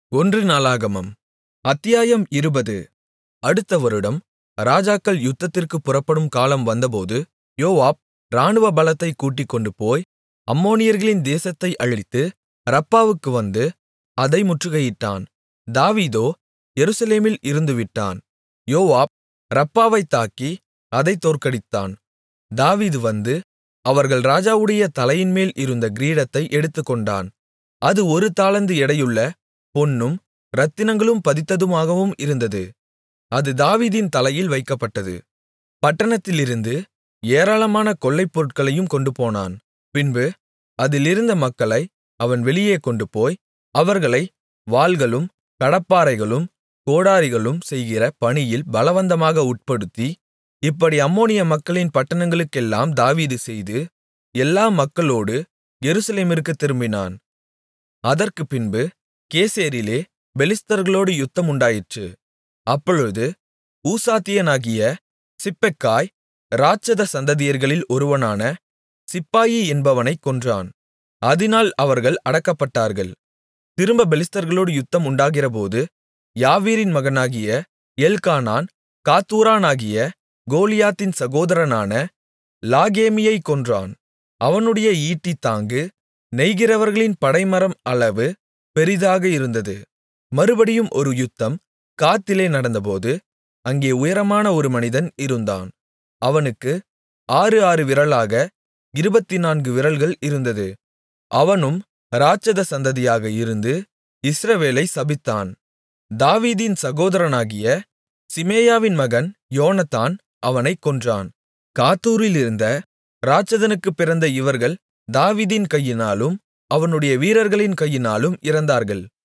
ஒன்று நாளாகமம் அத்தியாயம் இருபது அடுத்த வருடம் ராஜாக்கள் யுத்தத்திற்குப் புறப்படும் காலம் வந்தபோது யோவாப் இராணுவ பலத்தைக் கூட்டிக்கொண்டுபோய் அம்மோனியர்களின் தேசத்தை அழித்து ரப்பாவுக்கு வந்து அதை முற்றுகையிட்டான் தாவீதோ எருசலேமில் இருந்துவிட்டான் யோவாப் ரப்பாவைத் தாக்கி அதைத் தோற்கடித்தான் தாவீது வந்து அவர்கள் ராஜாவுடைய தலையின்மேல் இருந்த கிரீடத்தை எடுத்துக்கொண்டான் அது ஒரு தாலந்து எடையுள்ள பொன்னும் இரத்தினங்களும் பதித்ததுமாகவும் இருந்தது அது தாவீதின் தலையில் வைக்கப்பட்டது பட்டணத்திலிருந்து ஏராளமான கொள்ளைப்பொருட்களையும் கொண்டுபோனான் பின்பு அதிலிருந்த மக்களை அவன் வெளியே கொண்டுபோய் அவர்களை வாள்களும் கடப்பாரைகளும் கோடரிகளும் செய்கிற பணியில் பலவந்தமாக உட்படுத்தி இப்படி அம்மோனிய மக்களின் பட்டணங்களுக்கெல்லாம் தாவீது செய்து எல்லா மக்களோடு எருசலேமிற்குத் திரும்பினான் அதற்குப்பின்பு கேசேரிலே பெலிஸ்தர்களோடு யுத்தம் உண்டாயிற்று அப்பொழுது ஊசாத்தியனாகிய சிப்பெக்காய் இராட்சத சந்ததியர்களில் ஒருவனான சிப்பாயி என்பவனைக் கொன்றான் அதினால் அவர்கள் அடக்கப்பட்டார்கள் திரும்ப பெலிஸ்தர்களோடு யுத்தம் உண்டாகிறபோது யாவீரின் மகனாகிய எல்க்கானான் காத்தூரானாகிய கோலியாத்தின் சகோதரனான லாகேமியைக் கொன்றான் அவனுடைய ஈட்டி தாங்கு நெய்கிறவர்களின் படைமரம் அளவு பெரிதாக இருந்தது மறுபடியும் ஒரு யுத்தம் காத்திலே நடந்தபோது அங்கே உயரமான ஒரு மனிதன் இருந்தான் அவனுக்கு ஆறு ஆறு விரலாக இருபத்துநான்கு விரல்கள் இருந்தது அவனும் இராட்சத சந்ததியாக இருந்து இஸ்ரவேலை சபித்தான் தாவீதின் சகோதரனாகிய சிமேயாவின் மகன் யோனத்தான் அவனைக் கொன்றான் காத்தூரிலிருந்த இராட்சதனுக்குப் பிறந்த இவர்கள் தாவீதின் கையினாலும் அவனுடைய வீரர்களின் கையினாலும் இறந்தார்கள்